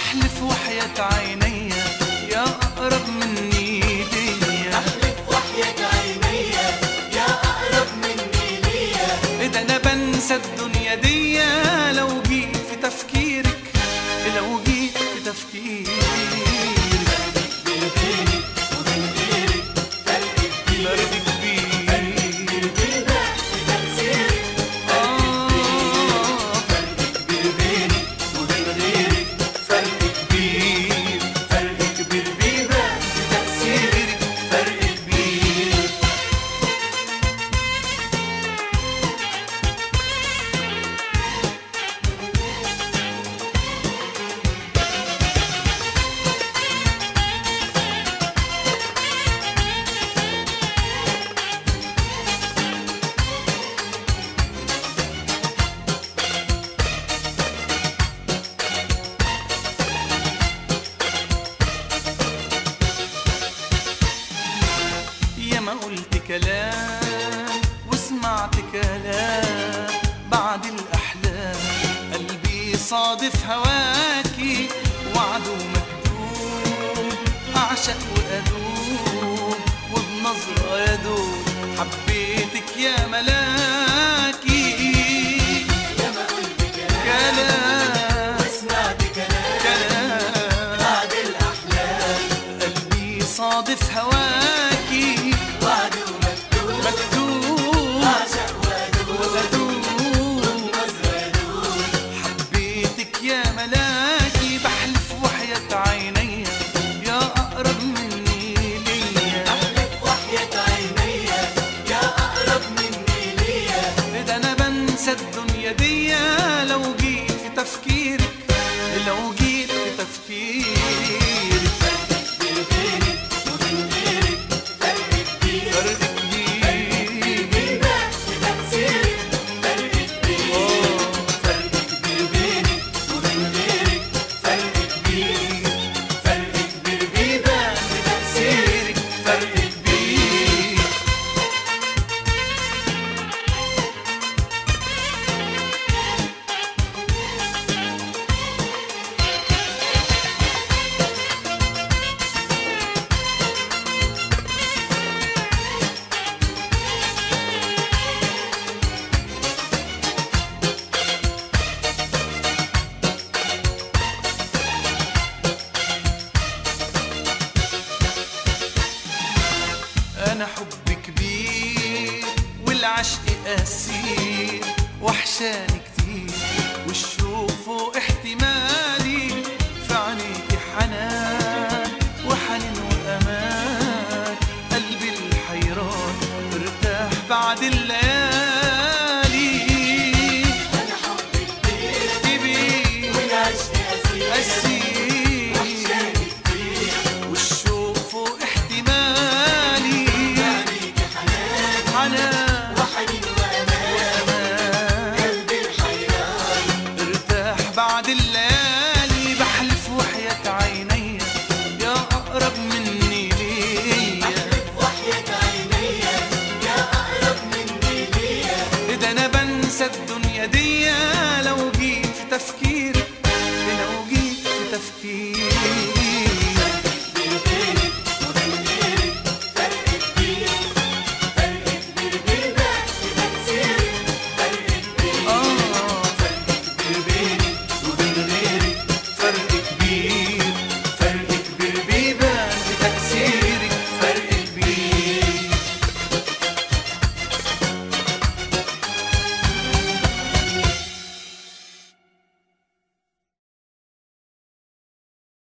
بحلف وحياة عيني يا أقرب مني ليا أحلف وحياة عيني يا أقرب مني ليا ده أنا بنسى الدنيا دي لو جيت في تفكيرك لو جيت في تفكيرك بيني وبين غيرك فرق كبير فرق كبير بينا في تأثيرك آه فرق كبير بيني وبين غيرك فرق كبير فرق كبير بينا في تأثيرك فرق كبير يا ما قلت كلام وسمعت كلام بعد الأحلام قلبي صادف هواكي وعده مكتوب أعشق وأدوب وبنظرة يدوب حبيتك يا ملاكي يا ما قلت كلام كلام وسمعت كلام كلام بعد الأحلام قلبي صادف هواكي وعده مكتوب مكتوب أعشق وأدوب وأدوب نظرة يدوب حبيتك يا ملاكي بحلف وحياة عيني يا أقرب مني ليا أحلف وحياة عيني يا أقرب مني ليا ده أنا بنسى الدنيا دي لو جيت في تفكيرك لو جيت في تفكيرك فرق بيني وبين غيرك فرق كبير فرق كبير بينا في تأثيرك فرق كبير آه. فرق كبير بيني وبين غيرك فرق كبير فرق كبير بينا في تأثيرك فرق كبير أنا حب كبير والعشق أسير وحشاني كتير والشوق فوق احتمالي في عينيكي حنان وحنين وأمان قلبي الحيران ارتاح بعد الليالي أنا حبي كبير كبير والعشق أسير أسير وحشاني كتير والشوق فوق احتمالي عليك حنان حنان وحنين وأمان أمان قلبي الحيران ارتاح بعد الليالي بحلف وحياة عيني يا أقرب مني ليا أحلف وحياة عيني يا أقرب مني ليا ده أنا بنسى الدنيا دي لو جيت في تفكيرك لو جيت في تفكيرك